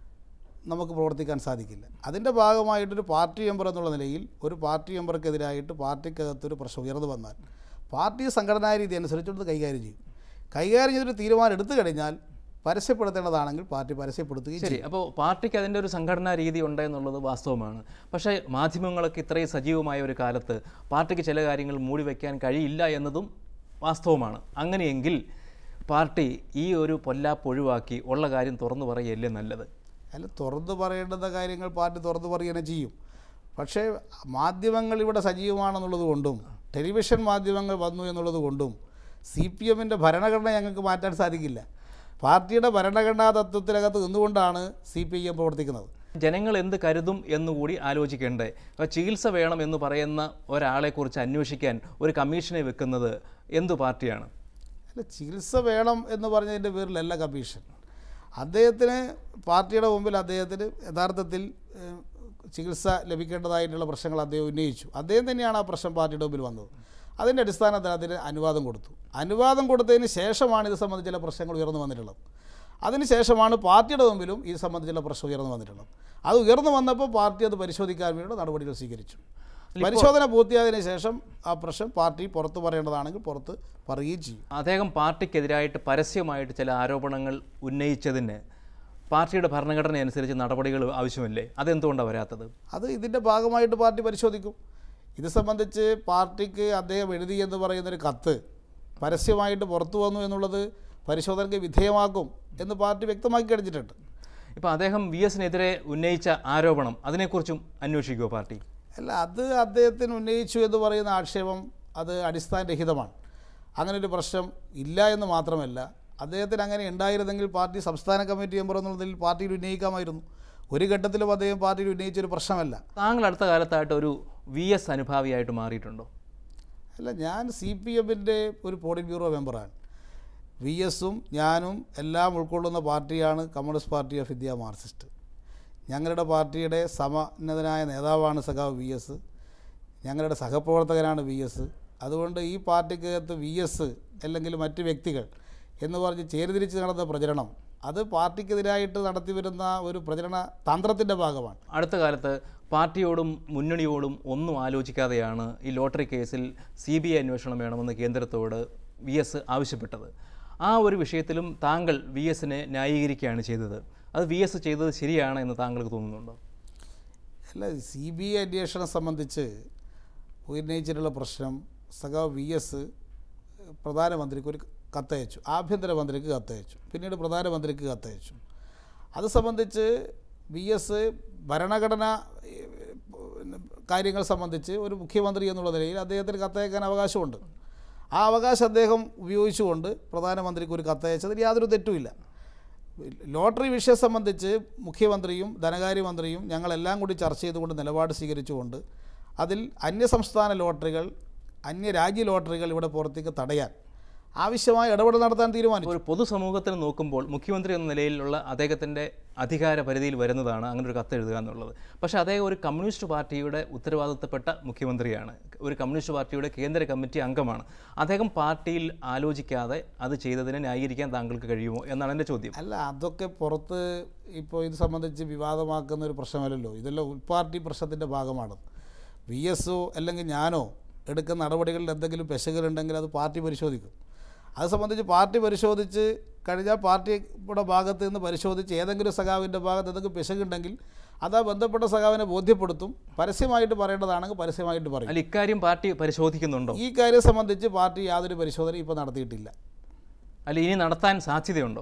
നമുക്ക് പ്രവർത്തിക്കാൻ സാധിക്കില്ല അതിൻ്റെ ഭാഗമായിട്ടൊരു പാർട്ടി മെമ്പർ എന്നുള്ള നിലയിൽ ഒരു പാർട്ടി മെമ്പർക്കെതിരായിട്ട് പാർട്ടിക്കകത്തൊരു പ്രശ്നം ഉയർന്നു വന്നാൽ പാർട്ടി സംഘടനാ രീതി അനുസരിച്ചുകൊണ്ട് കൈകാര്യം ചെയ്യും കൈകാര്യം ചെയ്തൊരു തീരുമാനം എടുത്തു കഴിഞ്ഞാൽ പരസ്യപ്പെടുത്തേണ്ടതാണെങ്കിൽ പാർട്ടി പരസ്യപ്പെടുത്തുകയും ശരി ചെയ്യും അപ്പോൾ പാർട്ടിക്ക് അതിൻ്റെ ഒരു സംഘടനാ രീതി ഉണ്ട് എന്നുള്ളത് വാസ്തവമാണ് പക്ഷേ മാധ്യമങ്ങളൊക്കെ ഇത്രയും സജീവമായ ഒരു കാലത്ത് പാർട്ടിക്ക് ചില കാര്യങ്ങൾ മൂടി വയ്ക്കാൻ കഴിയില്ല എന്നതും വാസ്തവമാണ് അങ്ങനെയെങ്കിൽ പാർട്ടി ഈ ഒരു പൊല്ലാപ്പ് ഒഴിവാക്കി ഉള്ള കാര്യം തുറന്നു പറയുകയല്ലേ നല്ലത് അല്ല തുറന്നു പറയേണ്ടുന്ന കാര്യങ്ങൾ പാർട്ടി തുറന്നു പറയുകയാണ് ചെയ്യും പക്ഷേ മാധ്യമങ്ങൾ ഇവിടെ സജീവമാണെന്നുള്ളത് കൊണ്ടും ടെലിവിഷൻ മാധ്യമങ്ങൾ വന്നു എന്നുള്ളത് കൊണ്ടും സി പി എമ്മിൻ്റെ ഭരണഘടന ഞങ്ങൾക്ക് മാറ്റാൻ സാധിക്കില്ല പാർട്ടിയുടെ ഭരണഘടനാ തത്വത്തിനകത്ത് നിന്നുകൊണ്ടാണ് സി പി ഐ എം പ്രവർത്തിക്കുന്നത് ജനങ്ങൾ എന്ത് കരുതും എന്നുകൂടി ആലോചിക്കേണ്ടേ അപ്പോൾ ചികിത്സ വേണം എന്ന് പറയുന്ന ഒരാളെക്കുറിച്ച് അന്വേഷിക്കാൻ ഒരു കമ്മീഷനെ വെക്കുന്നത് എന്തു പാർട്ടിയാണ് അല്ല ചികിത്സ വേണം എന്ന് പറഞ്ഞതിൻ്റെ പേരിലല്ല കമ്മീഷൻ അദ്ദേഹത്തിന് പാർട്ടിയുടെ മുമ്പിൽ അദ്ദേഹത്തിന് യഥാർത്ഥത്തിൽ ഏഹ്, ചികിത്സ ലഭിക്കേണ്ടതായിട്ടുള്ള പ്രശ്നങ്ങൾ അദ്ദേഹം ഉന്നയിച്ചു അദ്ദേഹം തന്നെയാണ് ആ പ്രശ്നം പാർട്ടിയുടെ മുമ്പിൽ വന്നത് അതിൻ്റെ അടിസ്ഥാനത്തിൽ അതിന് അനുവാദം കൊടുത്തു അനുവാദം കൊടുത്തതിന് ശേഷമാണ് ഇത് സംബന്ധിച്ച ചില പ്രശ്നങ്ങൾ ഉയർന്നു വന്നിട്ടുള്ളത് അതിനുശേഷമാണ് പാർട്ടിയുടെ മുമ്പിലും ഇത് സംബന്ധിച്ചുള്ള പ്രശ്നം ഉയർന്നു വന്നിട്ടുള്ളത് അത് ഉയർന്നു വന്നപ്പോൾ പാർട്ടി അത് പരിശോധിക്കാൻ വേണ്ടിയുള്ള നടപടികൾ സ്വീകരിച്ചു പരിശോധന പൂർത്തിയായതിനു ശേഷം ആ പ്രശ്നം പാർട്ടി പുറത്ത് പറയേണ്ടതാണെങ്കിൽ പുറത്ത് പറയുകയും ചെയ്യും അദ്ദേഹം പാർട്ടിക്കെതിരായിട്ട് പരസ്യമായിട്ട് ചില ആരോപണങ്ങൾ ഉന്നയിച്ചതിന് പാർട്ടിയുടെ ഭരണഘടന അനുസരിച്ച് നടപടികൾ ആവശ്യമല്ലേ അതെന്തുകൊണ്ടാണ് വരാത്തത് അത് ഇതിൻ്റെ ഭാഗമായിട്ട് പാർട്ടി പരിശോധിക്കും ഇത് സംബന്ധിച്ച് പാർട്ടിക്ക് അദ്ദേഹം എഴുതി എന്ന് പറയുന്നൊരു കത്ത് പരസ്യമായിട്ട് പുറത്തു വന്നു എന്നുള്ളത് പരിശോധനയ്ക്ക് വിധേയമാക്കും എന്ന് പാർട്ടി വ്യക്തമാക്കി കഴിഞ്ഞിട്ടുണ്ട് ഇപ്പോൾ അദ്ദേഹം വി എസിനെതിരെ ഉന്നയിച്ച ആരോപണം അതിനെക്കുറിച്ചും അന്വേഷിക്കുമോ പാർട്ടി അല്ല അത് അദ്ദേഹത്തിന് ഉന്നയിച്ചു എന്ന് പറയുന്ന ആക്ഷേപം അത് അടിസ്ഥാനരഹിതമാണ് അങ്ങനെ ഒരു പ്രശ്നം ഇല്ല എന്ന് മാത്രമല്ല അദ്ദേഹത്തിന് അങ്ങനെ ഉണ്ടായിരുന്നെങ്കിൽ പാർട്ടി സംസ്ഥാന കമ്മിറ്റി മെമ്പർ എന്നുള്ളതിൽ പാർട്ടിയിൽ ഉന്നയിക്കാമായിരുന്നു ഒരു ഘട്ടത്തിലും അദ്ദേഹം പാർട്ടിയിൽ ഉന്നയിച്ചൊരു പ്രശ്നമല്ല താങ്കൾ അടുത്ത കാലത്തായിട്ട് ഒരു വി എസ് അനുഭാവിയായിട്ട് മാറിയിട്ടുണ്ടോ അല്ല ഞാൻ സി പി എമ്മിൻ്റെ ഒരു പോളിറ്റ് ബ്യൂറോ മെമ്പറാണ് വി എസും ഞാനും എല്ലാം ഉൾക്കൊള്ളുന്ന പാർട്ടിയാണ് communist party of India Marxist ഞങ്ങളുടെ പാർട്ടിയുടെ സമന്നതനായ നേതാവാണ് സഖാവ് വി എസ് ഞങ്ങളുടെ സഹപ്രവർത്തകനാണ് വി എസ് അതുകൊണ്ട് ഈ പാർട്ടിക്കകത്ത് വി എസ് അല്ലെങ്കിൽ മറ്റ് വ്യക്തികൾ എന്ന് പറഞ്ഞ് ചേരിതിരിച്ച് നടന്ന പ്രചരണം അത് പാർട്ടിക്കെതിരായിട്ട് നടത്തി വരുന്ന ഒരു പ്രചരണ തന്ത്രത്തിൻ്റെ ഭാഗമാണ് അടുത്ത കാലത്ത് പാർട്ടിയോടും മുന്നണിയോടും ഒന്നും ആലോചിക്കാതെയാണ് ഈ ലോട്ടറി കേസിൽ സി ബി ഐ അന്വേഷണം വേണമെന്ന് കേന്ദ്രത്തോട് വി എസ് ആവശ്യപ്പെട്ടത് ആ ഒരു വിഷയത്തിലും താങ്കൾ വി എസിനെ ന്യായീകരിക്കുകയാണ് ചെയ്തത് അത് വി എസ് ചെയ്തത് ശരിയാണ് എന്ന് താങ്കൾക്ക് തോന്നുന്നുണ്ടോ അല്ല സി ബി ഐ അന്വേഷണം സംബന്ധിച്ച് ഉന്നയിച്ചിട്ടുള്ള പ്രശ്നം സഖാവ് വി എസ് പ്രധാനമന്ത്രിക്ക് ഒരു കത്തയച്ചു ആഭ്യന്തരമന്ത്രിക്ക് കത്തയച്ചു പിന്നീട് പ്രധാനമന്ത്രിക്ക് കത്തയച്ചു അത് സംബന്ധിച്ച് വി എസ് ഭരണഘടന ഏഹ്, പിന്നെ കാര്യങ്ങൾ സംബന്ധിച്ച് ഒരു മുഖ്യമന്ത്രി എന്നുള്ള നിലയിൽ അദ്ദേഹത്തിന് കത്തയക്കാൻ അവകാശമുണ്ട് ആ അവകാശം അദ്ദേഹം ഉപയോഗിച്ചുകൊണ്ട് പ്രധാനമന്ത്രിക്ക് ഒരു കത്തയച്ചതിൽ യാതൊരു തെറ്റുമില്ല ലോട്ടറി വിഷയം സംബന്ധിച്ച് മുഖ്യമന്ത്രിയും ധനകാര്യമന്ത്രിയും ഞങ്ങളെല്ലാം കൂടി ചർച്ച ചെയ്തുകൊണ്ട് നിലപാട് സ്വീകരിച്ചുകൊണ്ട് അതിൽ അന്യസംസ്ഥാന ലോട്ടറികൾ അന്യരാജ്യ ലോട്ടറികൾ ഇവിടെ പുറത്തേക്ക് തടയാൻ ആവശ്യമായ ഇടപെടൽ നടത്താൻ തീരുമാനിച്ചു ഒരു പൊതുസമൂഹത്തിന് നോക്കുമ്പോൾ മുഖ്യമന്ത്രി എന്ന നിലയിലുള്ള അദ്ദേഹത്തിൻ്റെ അധികാര പരിധിയിൽ വരുന്നതാണ് അങ്ങനെ ഒരു കത്ത് എഴുതുക എന്നുള്ളത് പക്ഷേ അദ്ദേഹം ഒരു കമ്മ്യൂണിസ്റ്റ് പാർട്ടിയുടെ ഉത്തരവാദിത്തപ്പെട്ട മുഖ്യമന്ത്രിയാണ് ഒരു കമ്മ്യൂണിസ്റ്റ് പാർട്ടിയുടെ കേന്ദ്ര കമ്മിറ്റി അംഗമാണ് അദ്ദേഹം പാർട്ടിയിൽ ആലോചിക്കാതെ അത് ചെയ്തതിനെ ന്യായീകരിക്കാൻ താങ്കൾക്ക് കഴിയുമോ എന്നാണ് എൻ്റെ ചോദ്യം അല്ല അതൊക്കെ പുറത്ത് ഇപ്പോൾ ഇത് സംബന്ധിച്ച് വിവാദമാക്കുന്ന ഒരു പ്രശ്നമല്ലല്ലോ ഇതെല്ലാം ഉൾപാർട്ടി പ്രശ്നത്തിൻ്റെ ഭാഗമാണ് വി എസോ അല്ലെങ്കിൽ ഞാനോ എടുക്കുന്ന നടപടികളിൽ എന്തെങ്കിലും പെശകുകളുണ്ടെങ്കിൽ അത് പാർട്ടി പരിശോധിക്കും അത് സംബന്ധിച്ച് പാർട്ടി പരിശോധിച്ച് കഴിഞ്ഞാൽ പാർട്ടിയുടെ ഭാഗത്ത് നിന്ന് പരിശോധിച്ച് ഏതെങ്കിലും സഖാവിൻ്റെ ഭാഗത്ത് എന്തെങ്കിലും പെശകുണ്ടെങ്കിൽ അത് ആ ബന്ധപ്പെട്ട സഖാവിനെ ബോധ്യപ്പെടുത്തും പരസ്യമായിട്ട് പറയേണ്ടതാണെങ്കിൽ പരസ്യമായിട്ട് പറയും അല്ല ഇക്കാര്യം പാർട്ടി പരിശോധിക്കുന്നുണ്ടോ ഈ കാര്യം സംബന്ധിച്ച് പാർട്ടി യാതൊരു പരിശോധനയും ഇപ്പോൾ നടത്തിയിട്ടില്ല അല്ല ഇനി നടത്താൻ സാധ്യതയുണ്ടോ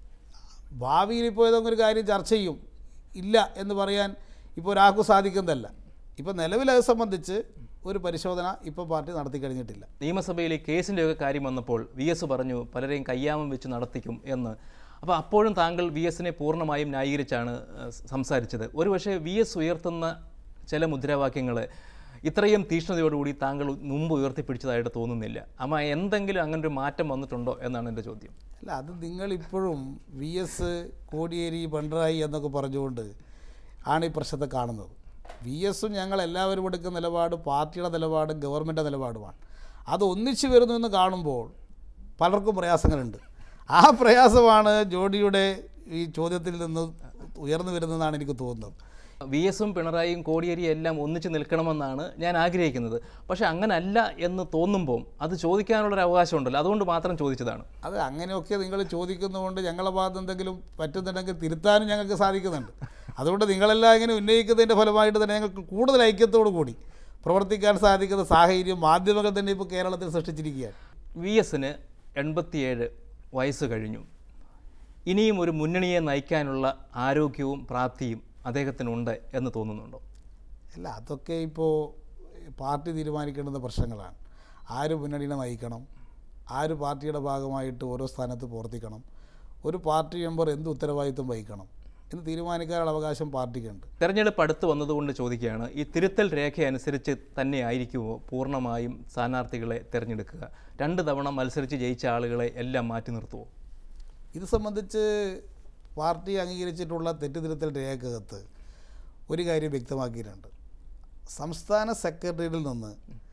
ഭാവിയിൽ ഇപ്പോൾ ഏതെങ്കിലും ഒരു കാര്യം ചർച്ച ചെയ്യും ഇല്ല എന്ന് പറയാൻ ഇപ്പോൾ ഒരാൾക്കും സാധിക്കുന്നതല്ല ഇപ്പോൾ നിലവിൽ അത് സംബന്ധിച്ച് ഒരു പരിശോധന ഇപ്പോൾ പാർട്ടി നടത്തി കഴിഞ്ഞിട്ടില്ല നിയമസഭയിൽ ഈ കേസിൻ്റെയൊക്കെ കാര്യം വന്നപ്പോൾ വി എസ് പറഞ്ഞു പലരെയും കയ്യാമം വെച്ച് നടത്തിക്കും എന്ന് അപ്പോൾ അപ്പോഴും താങ്കൾ വി എസിനെ പൂർണ്ണമായും ന്യായീകരിച്ചാണ് ഏഹ്, സംസാരിച്ചത് ഒരുപക്ഷെ വി എസ് ഉയർത്തുന്ന ചില മുദ്രാവാക്യങ്ങൾ ഇത്രയും തീക്ഷ്ണതയോടുകൂടി താങ്കൾ മുമ്പ് ഉയർത്തിപ്പിടിച്ചതായിട്ട് തോന്നുന്നില്ല അമ്മ എന്തെങ്കിലും അങ്ങനെ ഒരു മാറ്റം വന്നിട്ടുണ്ടോ എന്നാണ് എൻ്റെ ചോദ്യം അല്ല അത് നിങ്ങളിപ്പോഴും വി എസ് കോടിയേരി പിണറായി എന്നൊക്കെ പറഞ്ഞുകൊണ്ട് ആണ് ഈ പ്രശ്നത്തെ കാണുന്നത് വി എസും ഞങ്ങൾ എല്ലാവരും എടുക്കുന്ന നിലപാട് പാർട്ടിയുടെ നിലപാടും ഗവൺമെൻറ് നിലപാടുമാണ് അത് ഒന്നിച്ചു വരുന്നു എന്ന് കാണുമ്പോൾ പലർക്കും പ്രയാസങ്ങളുണ്ട് ആ പ്രയാസമാണ് ജോഡിയുടെ ഈ ചോദ്യത്തിൽ നിന്ന് ഉയർന്നു വരുന്നതെന്നാണ് എനിക്ക് തോന്നുന്നത് വി എസും പിണറായിയും കോടിയേരിയും എല്ലാം ഒന്നിച്ച് നിൽക്കണമെന്നാണ് ഞാൻ ആഗ്രഹിക്കുന്നത് പക്ഷേ അങ്ങനല്ല എന്ന് തോന്നുമ്പോൾ അത് ചോദിക്കാനുള്ളൊരു അവകാശമുണ്ടല്ലോ അതുകൊണ്ട് മാത്രം ചോദിച്ചതാണ് അത് അങ്ങനെയൊക്കെ നിങ്ങൾ ചോദിക്കുന്നതുകൊണ്ട് ഞങ്ങളുടെ ഭാഗത്ത് എന്തെങ്കിലും പറ്റുന്നുണ്ടെങ്കിൽ തിരുത്താനും ഞങ്ങൾക്ക് സാധിക്കുന്നുണ്ട് അതുകൊണ്ട് നിങ്ങളെല്ലാം ഇങ്ങനെ ഉന്നയിക്കുന്നതിൻ്റെ ഫലമായിട്ട് തന്നെ ഞങ്ങൾക്ക് കൂടുതൽ ഐക്യത്തോടു കൂടി പ്രവർത്തിക്കാൻ സാധിക്കുന്ന സാഹചര്യം മാധ്യമങ്ങൾ തന്നെ ഇപ്പോൾ കേരളത്തിൽ സൃഷ്ടിച്ചിരിക്കുകയാണ് വി എസിന് എൺപത്തിയേഴ് വയസ്സ് കഴിഞ്ഞു ഇനിയും ഒരു മുന്നണിയെ നയിക്കാനുള്ള ആരോഗ്യവും പ്രാപ്തിയും അദ്ദേഹത്തിനുണ്ട് എന്ന് തോന്നുന്നുണ്ടോ അല്ല അതൊക്കെ ഇപ്പോൾ പാർട്ടി തീരുമാനിക്കേണ്ടുന്ന പ്രശ്നങ്ങളാണ് ആര് മുന്നണിനെ നയിക്കണം ആര് പാർട്ടിയുടെ ഭാഗമായിട്ട് ഓരോ സ്ഥാനത്ത് പ്രവർത്തിക്കണം ഒരു പാർട്ടി മെമ്പർ എന്ത് ഉത്തരവാദിത്വം വഹിക്കണം എന്ന് തീരുമാനിക്കാനുള്ള അവകാശം പാർട്ടിക്കുണ്ട് തെരഞ്ഞെടുപ്പ് അടുത്ത് വന്നതുകൊണ്ട് ചോദിക്കുകയാണ് ഈ തിരുത്തൽ രേഖ അനുസരിച്ച് തന്നെ ആയിരിക്കുമോ പൂർണ്ണമായും സ്ഥാനാർത്ഥികളെ തിരഞ്ഞെടുക്കുക രണ്ട് തവണ മത്സരിച്ച് ജയിച്ച ആളുകളെ എല്ലാം മാറ്റി നിർത്തുമോ ഇത് സംബന്ധിച്ച് പാർട്ടി അംഗീകരിച്ചിട്ടുള്ള തെറ്റുതിരുത്തൽ രേഖകത്ത് ഒരു കാര്യം വ്യക്തമാക്കിയിട്ടുണ്ട് സംസ്ഥാന സെക്രട്ടറിയിൽ നിന്ന്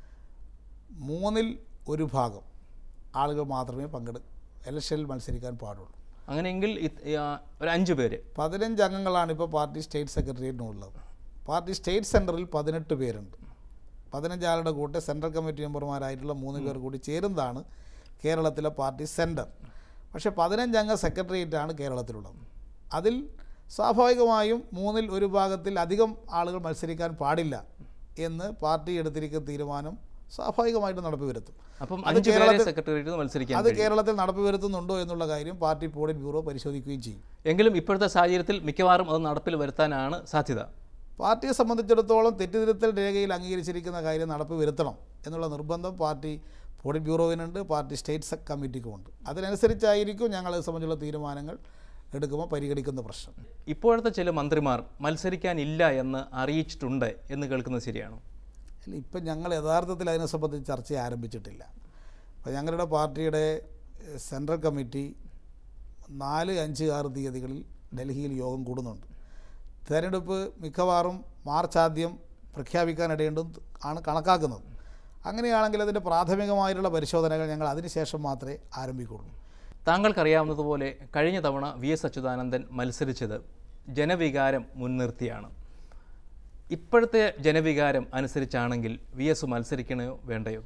മൂന്നിൽ ഒരു ഭാഗം ആളുകൾ മാത്രമേ പങ്കെടു ഇലക്ഷനിൽ മത്സരിക്കാൻ പാടുള്ളൂ അങ്ങനെയെങ്കിൽ ഇത്- ആ, ഒരു അഞ്ച് പേര് പതിനഞ്ച് അംഗങ്ങളാണ് ഇപ്പോൾ പാർട്ടി സ്റ്റേറ്റ് സെക്രട്ടേറിയറ്റിനുള്ളത് പാർട്ടി സ്റ്റേറ്റ് സെൻറ്ററിൽ പതിനെട്ട് പേരുണ്ട് പതിനഞ്ച് ആളുടെ കൂട്ട് സെൻട്രൽ കമ്മിറ്റി മെമ്പർമാരായിട്ടുള്ള മൂന്ന് പേർ കൂടി ചേരുന്നതാണ് കേരളത്തിലെ പാർട്ടി സെൻറ്റർ പക്ഷേ പതിനഞ്ചംഗ സെക്രട്ടേറിയറ്റാണ് കേരളത്തിലുള്ളത് അതിൽ സ്വാഭാവികമായും മൂന്നിൽ ഒരു ഭാഗത്തിൽ അധികം ആളുകൾ മത്സരിക്കാൻ പാടില്ല എന്ന് പാർട്ടി എടുത്തിരിക്കുന്ന തീരുമാനം സ്വാഭാവികമായിട്ട് നടപ്പ് വരുത്തും അപ്പം അത് അഞ്ചു പേരെ കേരളത്തിൽ- സെക്രട്ടേറിയറ്റ് മത്സരിക്കാൻ അത് കഴിയും. കേരളത്തിൽ നടപ്പ് വരുത്തുന്നുണ്ടോ എന്നുള്ള കാര്യം പാർട്ടി പോളിറ്റ് ബ്യൂറോ പരിശോധിക്കുകയും ചെയ്യും എങ്കിലും ഇപ്പോഴത്തെ സാഹചര്യത്തിൽ മിക്കവാറും അത് നടപ്പിൽ വരുത്താനാണ് സാധ്യത പാർട്ടിയെ സംബന്ധിച്ചിടത്തോളം തെറ്റിദ്ധരുത്തൽ രേഖയിൽ അംഗീകരിച്ചിരിക്കുന്ന കാര്യം നടപ്പ് വരുത്തണം എന്നുള്ള നിർബന്ധം പാർട്ടി പോളിറ്റ് ബ്യൂറോവിനുണ്ട് പാർട്ടി സ്റ്റേറ്റ് സബ് കമ്മിറ്റിക്കുമുണ്ട് അതിനനുസരിച്ചായിരിക്കും ഞങ്ങൾ ഇത് സംബന്ധിച്ചുള്ള തീരുമാനങ്ങൾ എടുക്കുമ്പോൾ പരിഗണിക്കുന്ന പ്രശ്നം ഇപ്പോഴത്തെ ചില മന്ത്രിമാർ മത്സരിക്കാനില്ല എന്ന് അറിയിച്ചിട്ടുണ്ട് എന്ന് കേൾക്കുന്നത് ശരിയാണോ അല്ല ഇപ്പം ഞങ്ങൾ യഥാർത്ഥത്തിൽ അതിനെ സംബന്ധിച്ച് ചർച്ച ആരംഭിച്ചിട്ടില്ല അപ്പോൾ ഞങ്ങളുടെ പാർട്ടിയുടെ എഹ്, സെൻട്രൽ കമ്മിറ്റി നാല് അഞ്ച് ആറ് തീയതികളിൽ ഡൽഹിയിൽ യോഗം കൂടുന്നുണ്ട് തെരഞ്ഞെടുപ്പ് മിക്കവാറും മാർച്ച് ആദ്യം പ്രഖ്യാപിക്കാനിടയുണ്ടെന്ന് ആണ് കണക്കാക്കുന്നത് അങ്ങനെയാണെങ്കിൽ അതിൻ്റെ പ്രാഥമികമായിട്ടുള്ള പരിശോധനകൾ ഞങ്ങൾ അതിനുശേഷം മാത്രമേ ആരംഭിക്കുള്ളൂ താങ്കൾക്കറിയാവുന്നതുപോലെ കഴിഞ്ഞ തവണ വി എസ് അച്യുതാനന്ദൻ മത്സരിച്ചത് ജനവികാരം മുൻനിർത്തിയാണ് ഇപ്പോഴത്തെ ജനവികാരം അനുസരിച്ചാണെങ്കിൽ വി എസ് മത്സരിക്കണോ വേണ്ടയോ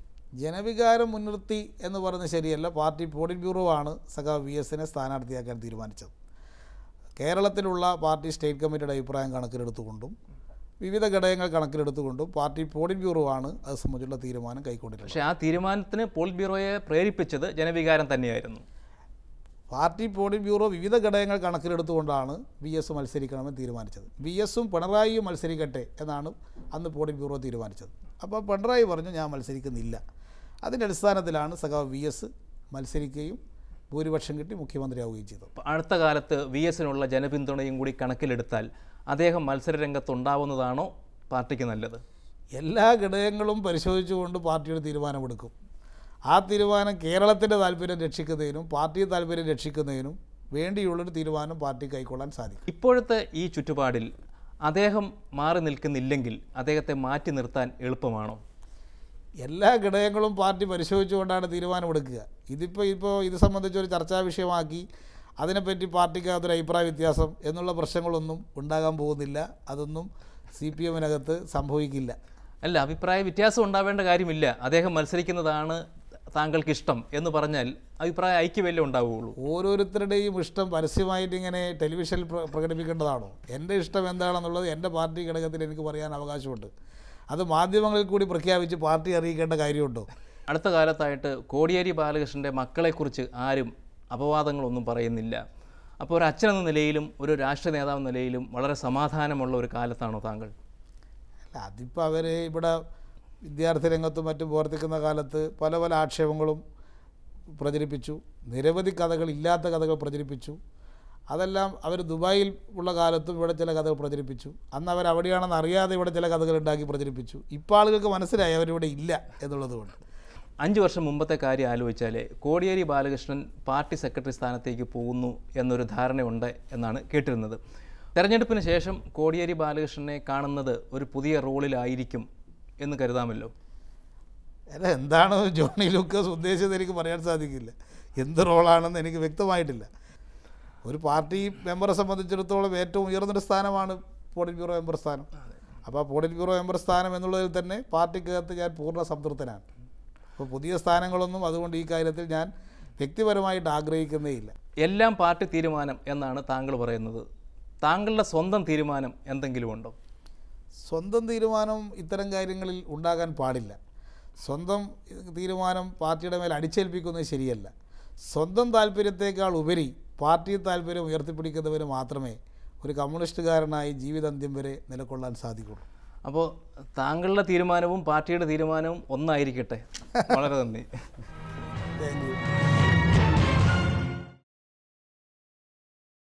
ജനവികാരം മുൻനിർത്തി എന്ന് പറയുന്നത് ശരിയല്ല പാർട്ടി പോളിറ്റ് ബ്യൂറോ ആണ് സഖാ വി എസിനെ സ്ഥാനാർത്ഥിയാക്കാൻ തീരുമാനിച്ചത് കേരളത്തിലുള്ള പാർട്ടി സ്റ്റേറ്റ് കമ്മിറ്റിയുടെ അഭിപ്രായം കണക്കിലെടുത്തുകൊണ്ടും വിവിധ ഘടകങ്ങൾ കണക്കിലെടുത്തുകൊണ്ടും പാർട്ടി പോളിറ്റ് ബ്യൂറോ ആണ് അത് സംബന്ധിച്ചുള്ള തീരുമാനം കൈക്കൊണ്ടിട്ടുള്ളത് പക്ഷേ ആ തീരുമാനത്തിന് പോൾ ബ്യൂറോയെ പ്രേരിപ്പിച്ചത് ജനവികാരം തന്നെയായിരുന്നു പാർട്ടി പോളിറ്റ് ബ്യൂറോ വിവിധ ഘടകങ്ങൾ കണക്കിലെടുത്തുകൊണ്ടാണ് വി എസ് മത്സരിക്കണമെന്ന് തീരുമാനിച്ചത് വി എസും പിണറായിയും മത്സരിക്കട്ടെ എന്നാണ് അന്ന് പോളിറ്റ് ബ്യൂറോ തീരുമാനിച്ചത് അപ്പോൾ പിണറായി പറഞ്ഞു ഞാൻ മത്സരിക്കുന്നില്ല അതിൻ്റെ അടിസ്ഥാനത്തിലാണ് സഖാവ് വി എസ് മത്സരിക്കുകയും ഭൂരിപക്ഷം കിട്ടി മുഖ്യമന്ത്രിയാവുകയും ചെയ്തത് അപ്പോൾ അടുത്ത കാലത്ത് വി എസിനുള്ള ജനപിന്തുണയും കൂടി കണക്കിലെടുത്താൽ അദ്ദേഹം മത്സരരംഗത്തുണ്ടാവുന്നതാണോ പാർട്ടിക്ക് നല്ലത് എല്ലാ ഘടകങ്ങളും പരിശോധിച്ചുകൊണ്ട് പാർട്ടിയുടെ തീരുമാനമെടുക്കും ആ തീരുമാനം കേരളത്തിൻ്റെ താല്പര്യം രക്ഷിക്കുന്നതിനും പാർട്ടി താല്പര്യം രക്ഷിക്കുന്നതിനും വേണ്ടിയുള്ളൊരു തീരുമാനം പാർട്ടി കൈക്കൊള്ളാൻ സാധിക്കും ഇപ്പോഴത്തെ ഈ ചുറ്റുപാടിൽ അദ്ദേഹം മാറി നിൽക്കുന്നില്ലെങ്കിൽ അദ്ദേഹത്തെ മാറ്റി നിർത്താൻ എളുപ്പമാണോ എല്ലാ ഘടകങ്ങളും പാർട്ടി പരിശോധിച്ചുകൊണ്ടാണ് തീരുമാനമെടുക്കുക ഇതിപ്പോൾ ഇപ്പോൾ ഇത് സംബന്ധിച്ചൊരു ചർച്ചാ വിഷയമാക്കി അതിനെപ്പറ്റി പാർട്ടിക്കകത്തൊരു അഭിപ്രായ വ്യത്യാസം എന്നുള്ള പ്രശ്നങ്ങളൊന്നും ഉണ്ടാകാൻ പോകുന്നില്ല അതൊന്നും സി പി എമ്മിനകത്ത് സംഭവിക്കില്ല അല്ല അഭിപ്രായ വ്യത്യാസം ഉണ്ടാവേണ്ട കാര്യമില്ല അദ്ദേഹം മത്സരിക്കുന്നതാണ് താങ്കൾക്ക് ഇഷ്ടം എന്ന് പറഞ്ഞാൽ അഭിപ്രായ ഐക്യമല്ലേ ഉണ്ടാവുകയുള്ളൂ ഓരോരുത്തരുടെയും ഇഷ്ടം പരസ്യമായിട്ട് ഇങ്ങനെ ടെലിവിഷനിൽ പ്ര പ്രകടിപ്പിക്കേണ്ടതാണോ എൻ്റെ ഇഷ്ടം എന്താണെന്നുള്ളത് എൻ്റെ പാർട്ടി ഘടകത്തിൽ എനിക്ക് പറയാൻ അവകാശമുണ്ട് അത് മാധ്യമങ്ങളിൽ കൂടി പ്രഖ്യാപിച്ച് പാർട്ടി അറിയിക്കേണ്ട കാര്യമുണ്ടോ അടുത്ത കാലത്തായിട്ട് കോടിയേരി ബാലകൃഷ്ണൻ്റെ മക്കളെക്കുറിച്ച് ആരും അപവാദങ്ങളൊന്നും പറയുന്നില്ല അപ്പോൾ ഒരു അച്ഛനെന്ന നിലയിലും ഒരു രാഷ്ട്രീയ നേതാവ് എന്ന നിലയിലും വളരെ സമാധാനമുള്ള ഒരു കാലത്താണോ താങ്കൾ അല്ല അതിപ്പോൾ അവർ ഇവിടെ വിദ്യാർത്ഥി രംഗത്തും മറ്റും പ്രവർത്തിക്കുന്ന കാലത്ത് പല പല ആക്ഷേപങ്ങളും പ്രചരിപ്പിച്ചു നിരവധി കഥകൾ ഇല്ലാത്ത കഥകൾ പ്രചരിപ്പിച്ചു അതെല്ലാം അവർ ദുബായിൽ ഉള്ള കാലത്തും ഇവിടെ ചില കഥകൾ പ്രചരിപ്പിച്ചു അന്ന് അവർ അവിടെയാണെന്ന് അറിയാതെ ഇവിടെ ചില കഥകൾ ഉണ്ടാക്കി പ്രചരിപ്പിച്ചു ഇപ്പോൾ ആളുകൾക്ക് മനസ്സിലായി അവരിവിടെ ഇല്ല എന്നുള്ളത് കൊണ്ട് അഞ്ച് വർഷം മുമ്പത്തെ കാര്യം ആലോചിച്ചാൽ കോടിയേരി ബാലകൃഷ്ണൻ പാർട്ടി സെക്രട്ടറി സ്ഥാനത്തേക്ക് പോകുന്നു എന്നൊരു ധാരണയുണ്ട് എന്നാണ് കേട്ടിരുന്നത് തെരഞ്ഞെടുപ്പിന് ശേഷം കോടിയേരി ബാലകൃഷ്ണനെ കാണുന്നത് ഒരു പുതിയ റോളിലായിരിക്കും എന്ന് കരുതാമല്ലോ അല്ല എന്താണ് ജോണി ലൂക്കോസ് ഉദ്ദേശിച്ചത് എനിക്ക് പറയാൻ സാധിക്കില്ല എന്ത് റോളാണെന്ന് എനിക്ക് വ്യക്തമായിട്ടില്ല ഒരു പാർട്ടി മെമ്പറെ സംബന്ധിച്ചിടത്തോളം ഏറ്റവും ഉയർന്നൊരു സ്ഥാനമാണ് പോളിറ്റ് ബ്യൂറോ മെമ്പർ സ്ഥാനം അപ്പോൾ ആ പോളിറ്റ് ബ്യൂറോ മെമ്പർ സ്ഥാനം എന്നുള്ളതിൽ തന്നെ പാർട്ടിക്കകത്ത് ഞാൻ പൂർണ്ണ സംതൃപ്തനാണ് അപ്പോൾ പുതിയ സ്ഥാനങ്ങളൊന്നും അതുകൊണ്ട് ഈ കാര്യത്തിൽ ഞാൻ വ്യക്തിപരമായിട്ട് ആഗ്രഹിക്കുന്നേയില്ല എല്ലാം പാർട്ടി തീരുമാനം എന്നാണ് താങ്കൾ പറയുന്നത് താങ്കളുടെ സ്വന്തം തീരുമാനം എന്തെങ്കിലും ഉണ്ടോ സ്വന്തം തീരുമാനം ഇത്തരം കാര്യങ്ങളിൽ ഉണ്ടാകാൻ പാടില്ല സ്വന്തം തീരുമാനം പാർട്ടിയുടെ മേൽ അടിച്ചേൽപ്പിക്കുന്നത് ശരിയല്ല സ്വന്തം താല്പര്യത്തേക്കാൾ ഉപരി പാർട്ടി താല്പര്യം ഉയർത്തിപ്പിടിക്കുന്നവന് മാത്രമേ ഒരു കമ്മ്യൂണിസ്റ്റുകാരനായി ജീവിതാന്ത്യം വരെ നിലകൊള്ളാൻ സാധിക്കുള്ളൂ അപ്പോൾ താങ്കളുടെ തീരുമാനവും പാർട്ടിയുടെ തീരുമാനവും ഒന്നായിരിക്കട്ടെ വളരെ നന്ദി താങ്ക് യു